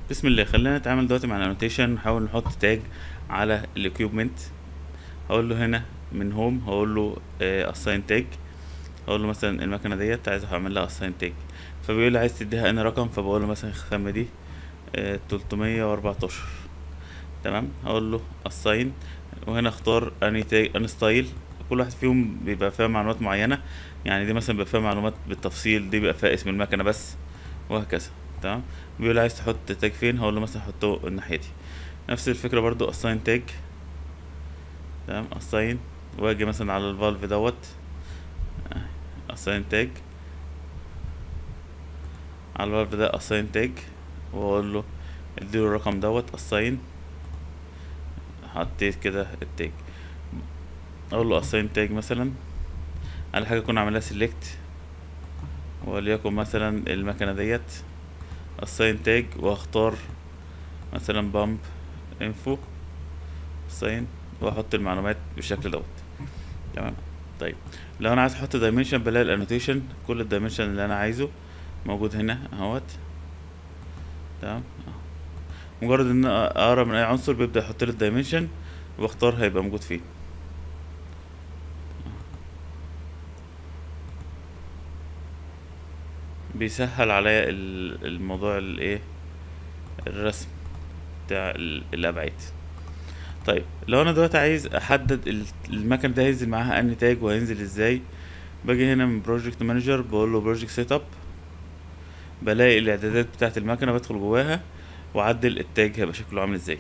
بسم الله خلينا نتعامل دلوقتي مع الانوتيشن نحاول نحط تاج على الاكيوبمنت هقول له هنا من هوم هقول له اساين تاج هقول له مثلا المكنه ديت عايز اعمل لها اساين تاج فبيقول لي عايز تديها ان رقم فبقول له مثلا الخامه دي تلتمية واربعتاشر تمام هقول له اساين وهنا اختار اني تاج ان ستايل كل واحد فيهم بيبقى فيها معلومات معينه يعني دي مثلا بيبقى فيها معلومات بالتفصيل دي بيبقى فيها اسم المكنه بس وهكذا تمام بيقول لي عايز تحط تاج فين هقول له مثلا حطه الناحيه دي نفس الفكره برضو اساين تاج تمام اساين واجي مثلا على الفالف دوت اساين تاج على الفالف ده اساين تاج واقول له اديله الرقم دوت اساين حطيت كده التاج اقول له اساين تاج مثلا على حاجه اكون عاملها سيلكت وليكن مثلا المكنه ديت assign تاج واختار مثلا بامب انفو assign واحط المعلومات بالشكل دوت تمام طيب لو انا عايز احط دايمنشن بلاقي الانوتيشن كل الدايمنشن اللي انا عايزه موجود هنا اهوت تمام مجرد ان اقرا من اي عنصر بيبدا يحط لي الدايمنشن واختار هيبقى موجود فين بيسهل عليا الموضوع الايه الرسم بتاع الابعاد طيب لو انا دلوقتي عايز احدد المكنه ده هينزل معاها انهي تاج وهينزل ازاي باجي هنا من بروجكت مانجر بقول له بروجكت سيت اب بلاقي الاعدادات بتاعه المكنه بدخل جواها واعدل التاج هيبقى شكله عامل ازاي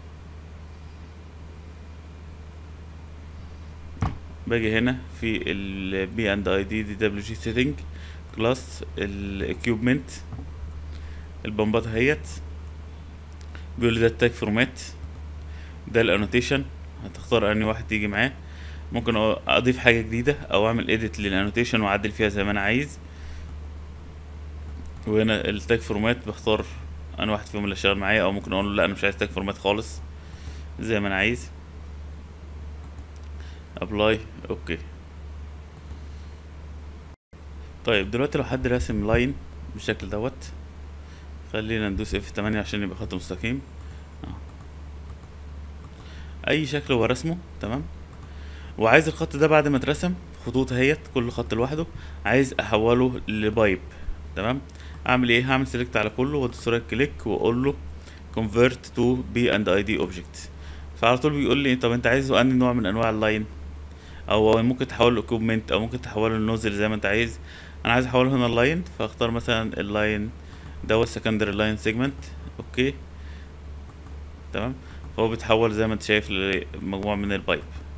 باجي هنا في البي اند اي دي دي دبليو جي سيتنج كلاس الاكيوبمنت البمبات اهيت بيقول لي ده التاج فورمات ده الانوتيشن هتختار انهي واحد يجي معاه ممكن اضيف حاجه جديده او اعمل اديت للانوتيشن واعدل فيها زي ما انا عايز وهنا التاج فورمات بختار انا واحد فيهم اللي شغال معايا او ممكن اقول له لا انا مش عايز تاج فورمات خالص زي ما انا عايز ابلاي اوكي طيب دلوقتي لو حد راسم لاين بالشكل دوت خلينا ندوس اف 8 عشان يبقى خط مستقيم اه. اي شكل هو رسمه تمام وعايز الخط ده بعد ما اترسم خطوط اهيت كل خط لوحده عايز احوله لبايب تمام اعمل ايه هعمل سيلكت على كله وادوس رايت كليك واقول له convert to b and id object فعلى طول بيقول لي طب انت عايزه انهي نوع من انواع اللاين او ممكن تحوله لكوبمنت او ممكن تحوله لنوزل زي ما انت عايز انا عايز احوله هنا اللاين فاختار مثلا اللاين دوت سكندري لاين سيجمنت اوكي تمام فهو بيتحول زي ما انت شايف لمجموعه من البايب